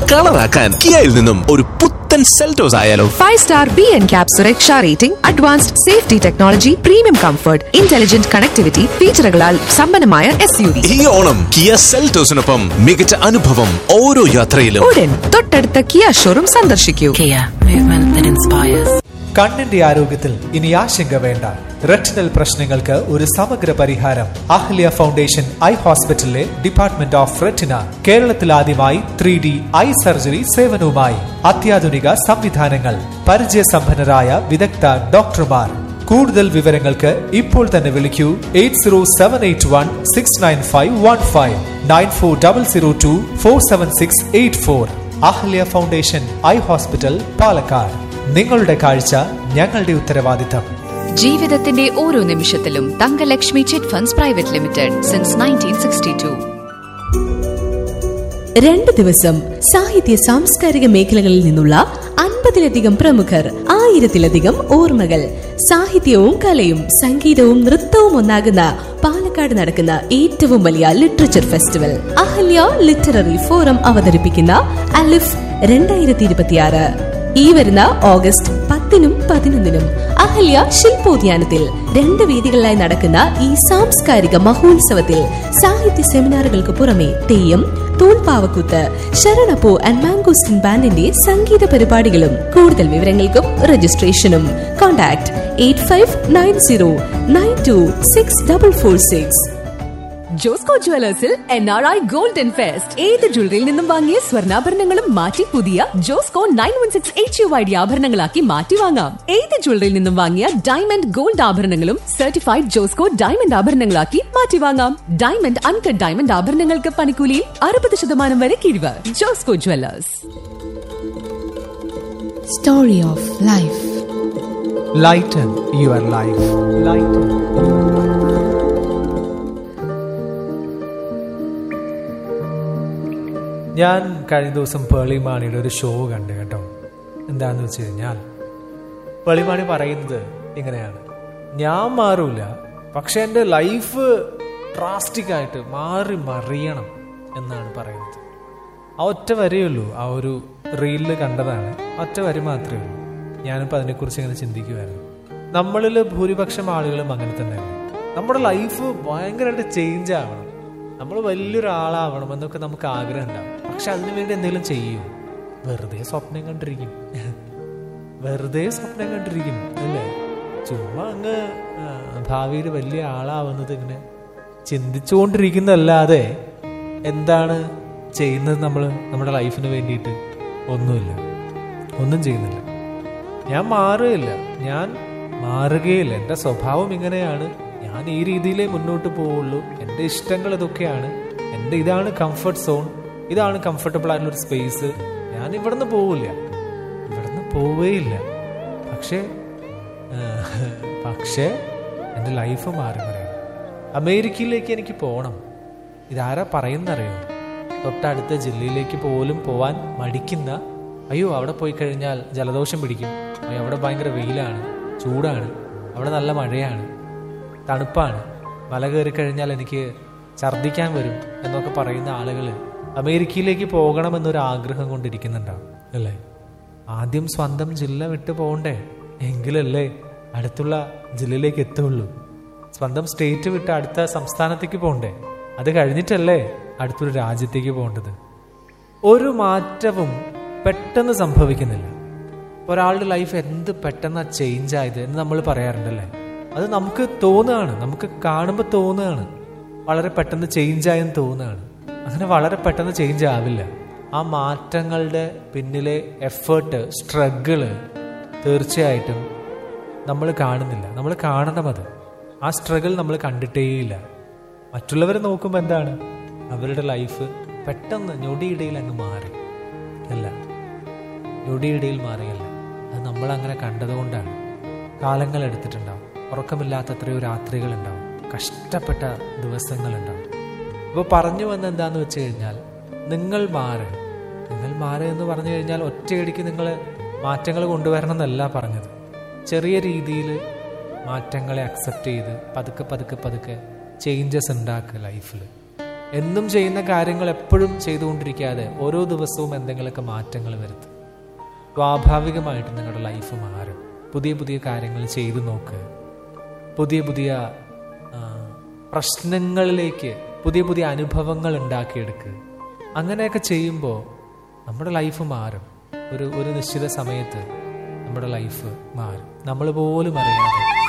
കളറാക്കാൻ കിയയിൽ നിന്നും ഒരു പുത്തൻ സെൽറ്റോസ് ആയാലോ five star B N cap സുരക്ഷ rating advanced safety technology premium comfort intelligent connectivity ഫീച്ചറുകളാൽ സമ്പന്നമായ എസ് യു വി ഈ ഓണം കിയ സെൽറ്റോസിനൊപ്പം മികച്ച അനുഭവം ഓരോ യാത്രയിലും ഉടൻ തൊട്ടടുത്ത കിയ ഷോറൂം സന്ദർശിക്കൂ Kia, movement that inspires. കണ്ണിന്റെ ആരോഗ്യത്തിൽ ഇനി ആശങ്ക വേണ്ട റെറ്റിനൽ പ്രശ്നങ്ങൾക്ക് ഒരു സമഗ്ര പരിഹാരം അഹ്ല്യ ഫൗണ്ടേഷൻ ഐ ഹോസ്പിറ്റലിലെ ഡിപ്പാർട്ട്മെന്റ് ഓഫ് റെറ്റിന കേരളത്തിൽ ആദ്യമായി ത്രീ ഡി ഐ സർജറി സേവനവുമായി അത്യാധുനിക സംവിധാനങ്ങൾ പരിചയസമ്പന്നരായ വിദഗ്ധ ഡോക്ടർമാർ കൂടുതൽ വിവരങ്ങൾക്ക് ഇപ്പോൾ തന്നെ വിളിക്കൂ eight zero seven eight one six nine five one five nine four double zero two four seven six eight four Ahalya foundation eye hospital Palakkad നിങ്ങളുടെ കാഴ്ച ഞങ്ങളുടെ ഉത്തരവാദിത്തം ജീവിതത്തിന്റെ ഓരോ നിമിഷത്തിലും Thankalakshmi chit funds private limited since nineteen sixty two രണ്ട് ദിവസം സാഹിത്യ സാംസ്കാരിക മേഖലകളിൽ നിന്നുള്ള അൻപതിലധികം പ്രമുഖർ ആയിരത്തിലധികം ഓർമ്മകൾ സാഹിത്യവും കലയും സംഗീതവും നൃത്തവും ഒന്നാകുന്ന പാലക്കാട് നടക്കുന്ന ഏറ്റവും വലിയ literature festival Ahalya literary forum അവതരിപ്പിക്കുന്ന അലിഫ് രണ്ടായിരത്തി ഇരുപത്തിയാറ് ഈ വരുന്ന ഓഗസ്റ്റ് പത്തിനും പതിനൊന്നിനും അഹല്യ ശില്പോദ്യാനത്തിൽ രണ്ട് വേദികളിലായി നടക്കുന്ന ഈ സാംസ്കാരിക മഹോത്സവത്തിൽ സാഹിത്യ സെമിനാറുകൾക്ക് പുറമെ തെയ്യം തൂൺപാവക്കൂത്ത് ശരണപ്പൂ ആൻഡ് മാംഗോസ്റ്റിൻ ബാൻഡിന്റെ സംഗീത പരിപാടികളും കൂടുതൽ വിവരങ്ങൾക്കും രജിസ്ട്രേഷനും contact eight five nine zero nine two six double four six Josco ജുവലേഴ്സിൽ N R I golden fest ഏത് ജ്വല്ലറിയിൽ നിന്നും വാങ്ങിയ സ്വർണ്ണാഭരണങ്ങളും മാറ്റി പുതിയ Josco nine one six H U I D ആഭരണങ്ങളാക്കി മാറ്റി വാങ്ങാം ഏത് ജ്വല്ലറിയിൽ നിന്നും വാങ്ങിയ ഡയമണ്ട് ഗോൾഡ് ആഭരണങ്ങളും സർട്ടിഫൈഡ് ജോസ്കോ ഡയമണ്ട് ആഭരണങ്ങളാക്കി മാറ്റി വാങ്ങാം ഡയമണ്ട് അൺകട്ട് ഡയമണ്ട് ആഭരണങ്ങൾക്ക് പണിക്കൂലിയിൽ അറുപത് ശതമാനം വരെ കിഴിവ് Josco jewellers Story of Life. Lighten your life lighten ഞാൻ കഴിഞ്ഞ ദിവസം പേളിമാണിയുടെ ഒരു ഷോ കണ്ടു കേട്ടോ എന്താന്ന് വെച്ച് കഴിഞ്ഞാൽ പേളിമാണി പറയുന്നത് ഇങ്ങനെയാണ് ഞാൻ മാറൂല പക്ഷെ എൻ്റെ ലൈഫ് ഡ്രാസ്റ്റിക് ആയിട്ട് മാറി മറിയണം എന്നാണ് പറയുന്നത് ആ ഒറ്റ വരെയുള്ളൂ ആ ഒരു റീലിൽ കണ്ടതാണ് ഒറ്റ വരി മാത്രമേ ഉള്ളൂ ഞാനിപ്പോൾ അതിനെക്കുറിച്ച് ഇങ്ങനെ ചിന്തിക്കുമായിരുന്നു നമ്മളിൽ ഭൂരിപക്ഷം ആളുകളും അങ്ങനെ തന്നെയാണ് നമ്മുടെ ലൈഫ് ഭയങ്കരമായിട്ട് ചേഞ്ച് ആവണം നമ്മൾ വലിയൊരാളാവണം എന്നൊക്കെ നമുക്ക് ആഗ്രഹം ഉണ്ടാവും പക്ഷെ അതിനുവേണ്ടി എന്തെങ്കിലും ചെയ്യും വെറുതെ സ്വപ്നം കണ്ടിരിക്കും വെറുതെ സ്വപ്നം കണ്ടിരിക്കും അല്ലേ ചുമ്മാ അങ്ങ് ഭാവിയിൽ വലിയ ആളാവുന്നത് ഇങ്ങനെ ചിന്തിച്ചുകൊണ്ടിരിക്കുന്നതല്ലാതെ എന്താണ് ചെയ്യുന്നത് നമ്മൾ നമ്മുടെ ലൈഫിന് വേണ്ടിയിട്ട് ഒന്നുമില്ല ഒന്നും ചെയ്യുന്നില്ല ഞാൻ മാറുകയില്ല ഞാൻ മാറുകയില്ല എൻ്റെ സ്വഭാവം ഇങ്ങനെയാണ് ഞാൻ ഈ രീതിയിലേ മുന്നോട്ട് പോവുള്ളൂ എൻ്റെ ഇഷ്ടങ്ങൾ ഇതൊക്കെയാണ് എൻ്റെ ഇതാണ് കംഫർട്ട് സോൺ ഇതാണ് കംഫർട്ടബിൾ ആയിട്ടുള്ള ഒരു സ്പേസ് ഞാൻ ഇവിടുന്ന് പോവില്ല ഇവിടുന്ന് പോവേയില്ല പക്ഷേ ഏഹ്, പക്ഷേ എൻ്റെ ലൈഫ് മാറി മറിയണം അമേരിക്കയിലേക്ക് എനിക്ക് പോകണം ഇതാരാ പറയുന്നറിയോ തൊട്ടടുത്ത ജില്ലയിലേക്ക് പോലും പോവാൻ മടിക്കുന്ന അയ്യോ അവിടെ പോയി കഴിഞ്ഞാൽ ജലദോഷം പിടിക്കും അയ്യോ അവിടെ ഭയങ്കര വെയിലാണ് ചൂടാണ് അവിടെ നല്ല മഴയാണ് തണുപ്പാണ് മല കയറി കഴിഞ്ഞാൽ എനിക്ക് ഛർദ്ദിക്കാൻ വരും എന്നൊക്കെ പറയുന്ന ആളുകൾ അമേരിക്കയിലേക്ക് പോകണമെന്നൊരു ആഗ്രഹം കൊണ്ടിരിക്കുന്നുണ്ടാവും അല്ലേ ആദ്യം സ്വന്തം ജില്ല വിട്ടു പോകണ്ടേ എങ്കിലല്ലേ അടുത്തുള്ള ജില്ലയിലേക്ക് എത്തുള്ളൂ സ്വന്തം സ്റ്റേറ്റ് വിട്ട് അടുത്ത സംസ്ഥാനത്തേക്ക് പോകണ്ടേ അത് കഴിഞ്ഞിട്ടല്ലേ അടുത്തൊരു രാജ്യത്തേക്ക് പോകേണ്ടത് ഒരു മാറ്റവും പെട്ടെന്ന് സംഭവിക്കുന്നില്ല ഒരാളുടെ ലൈഫ് എന്ത് പെട്ടെന്ന് ചേഞ്ച് ആയത് എന്ന് നമ്മൾ പറയാറുണ്ടല്ലേ അത് നമുക്ക് തോന്നുകയാണ് നമുക്ക് കാണുമ്പോൾ തോന്നുകയാണ് വളരെ പെട്ടെന്ന് ചേഞ്ച് ആയെന്ന് തോന്നുകയാണ് അങ്ങനെ വളരെ പെട്ടെന്ന് ചേഞ്ച് ആവില്ല ആ മാറ്റങ്ങളുടെ പിന്നിലെ എഫേർട്ട് സ്ട്രഗിള് തീർച്ചയായിട്ടും നമ്മൾ കാണുന്നില്ല നമ്മൾ കാണണം അത് ആ സ്ട്രഗിൾ നമ്മൾ കണ്ടിട്ടേയില്ല മറ്റുള്ളവരെ നോക്കുമ്പോൾ എന്താണ് അവരുടെ ലൈഫ് പെട്ടെന്ന് ഞൊടിയിടയിൽ അങ്ങ് മാറി അല്ല ഞൊടിയിടയിൽ മാറിയല്ല അത് നമ്മൾ അങ്ങനെ കണ്ടതുകൊണ്ടാണ് കാലങ്ങൾ എടുത്തിട്ടുണ്ടാവും ഉറക്കമില്ലാത്ത എത്രയോ രാത്രികൾ ഉണ്ടാവും കഷ്ടപ്പെട്ട ദിവസങ്ങളുണ്ടാവും അപ്പോൾ പറഞ്ഞു വന്ന എന്താന്ന് വെച്ച് കഴിഞ്ഞാൽ നിങ്ങൾ മാറ് നിങ്ങൾ മാറ് എന്ന് പറഞ്ഞു കഴിഞ്ഞാൽ ഒറ്റയടിക്ക് നിങ്ങൾ മാറ്റങ്ങൾ കൊണ്ടുവരണം എന്നല്ല പറഞ്ഞത് ചെറിയ രീതിയിൽ മാറ്റങ്ങളെ അക്സെപ്റ്റ് ചെയ്ത് പതുക്കെ പതുക്കെ പതുക്കെ ചേഞ്ചസ് ഉണ്ടാക്കുക ലൈഫിൽ എന്നും ചെയ്യുന്ന കാര്യങ്ങൾ എപ്പോഴും ചെയ്തുകൊണ്ടിരിക്കാതെ ഓരോ ദിവസവും എന്തെങ്കിലുമൊക്കെ മാറ്റങ്ങൾ വരുത്തും സ്വാഭാവികമായിട്ട് നിങ്ങളുടെ ലൈഫ് മാറും പുതിയ പുതിയ കാര്യങ്ങൾ ചെയ്തു നോക്ക് പുതിയ പുതിയ ആ, പ്രശ്നങ്ങളിലേക്ക് പുതിയ പുതിയ അനുഭവങ്ങൾ ഉണ്ടാക്കിയെടുക്കുക അങ്ങനെയൊക്കെ ചെയ്യുമ്പോൾ നമ്മുടെ ലൈഫ് മാറും ഒരു ഒരു നിശ്ചിത സമയത്ത് നമ്മുടെ ലൈഫ് മാറും നമ്മൾ പോലും അറിയാതെ